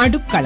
അടുക്കള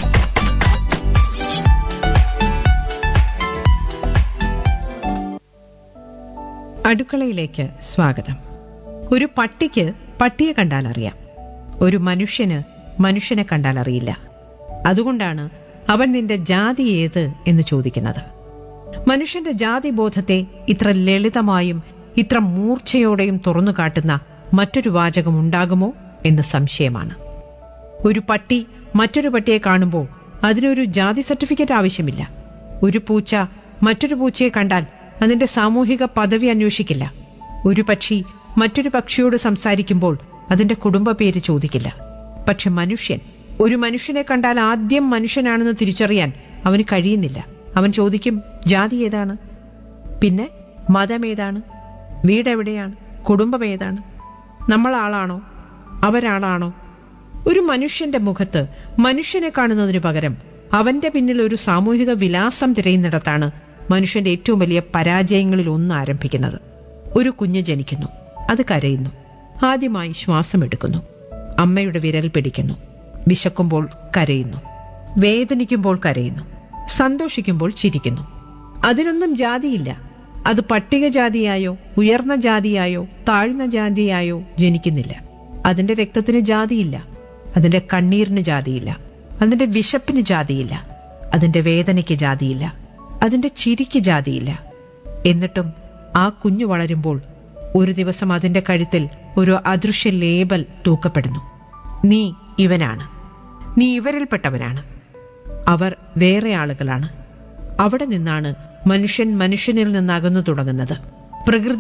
അടുക്കളയിലേക്ക് സ്വാഗതം ഒരു പട്ടിക്ക് പട്ടിയെ കണ്ടാൽ അറിയാം ഒരു മനുഷ്യന് മനുഷ്യനെ കണ്ടാൽ അറിയില്ല അതുകൊണ്ടാണ് അവൻ നിന്റെ ജാതി ഏത് എന്ന് ചോദിക്കുന്നത് മനുഷ്യന്റെ ജാതിബോധത്തെ ഇത്ര ലളിതമായും ഇത്ര മൂർച്ചയോടെയും തുറന്നു കാട്ടുന്ന മറ്റൊരു വാചകം ഉണ്ടാകുമോ എന്ന് സംശയമാണ് ഒരു പട്ടി മറ്റൊരു പട്ടിയെ കാണുമ്പോൾ അതിനൊരു ജാതി സർട്ടിഫിക്കറ്റ് ആവശ്യമില്ല ഒരു പൂച്ച മറ്റൊരു പൂച്ചയെ കണ്ടാൽ അതിന്റെ സാമൂഹിക പദവി അന്വേഷിക്കില്ല ഒരു പക്ഷി മറ്റൊരു പക്ഷിയോട് സംസാരിക്കുമ്പോൾ അതിന്റെ കുടുംബ പേര് ചോദിക്കില്ല പക്ഷെ മനുഷ്യൻ ഒരു മനുഷ്യനെ കണ്ടാൽ ആദ്യം മനുഷ്യനാണെന്ന് തിരിച്ചറിയാൻ അവന് കഴിയുന്നില്ല അവൻ ചോദിക്കും ജാതി ഏതാണ് പിന്നെ മതം ഏതാണ് വീടെവിടെയാണ് കുടുംബം ഏതാണ് നമ്മൾ ആളാണോ അവരാളാണോ ഒരു മനുഷ്യന്റെ മുഖത്ത് മനുഷ്യനെ കാണുന്നതിനു പകരം അവന്റെ പിന്നിൽ ഒരു സാമൂഹിക വിലാസം തിരയുന്നിടത്താണ് മനുഷ്യന്റെ ഏറ്റവും വലിയ പരാജയങ്ങളിൽ ഒന്ന് ആരംഭിക്കുന്നത് ഒരു കുഞ്ഞ് ജനിക്കുന്നു അത് കരയുന്നു ആദ്യമായി ശ്വാസമെടുക്കുന്നു അമ്മയുടെ വിരൽ പിടിക്കുന്നു വിശക്കുമ്പോൾ കരയുന്നു വേദനിക്കുമ്പോൾ കരയുന്നു സന്തോഷിക്കുമ്പോൾ ചിരിക്കുന്നു അതിനൊന്നും ജാതിയില്ല അത് പട്ടികജാതിയായോ ഉയർന്ന ജാതിയായോ താഴ്ന്ന ജാതിയായോ ജനിക്കുന്നില്ല അതിന്റെ രക്തത്തിന് ജാതിയില്ല അതിന്റെ കണ്ണീരിന് ജാതിയില്ല അതിന്റെ വിശപ്പിന് ജാതിയില്ല അതിന്റെ വേദനയ്ക്ക് ജാതിയില്ല അതിന്റെ ചിരിക്ക് ജാതിയില്ല എന്നിട്ടും ആ കുഞ്ഞു വളരുമ്പോൾ ഒരു ദിവസം അതിന്റെ കഴുത്തിൽ ഒരു അദൃശ്യ ലേബൽ തൂക്കപ്പെടുന്നു നീ ഇവനാണ് നീ ഇവരിൽപ്പെട്ടവനാണ് അവർ വേറെ ആളുകളാണ് അവിടെ നിന്നാണ് മനുഷ്യൻ മനുഷ്യനിൽ നിന്നകന്നു തുടങ്ങുന്നത് പ്രകൃതി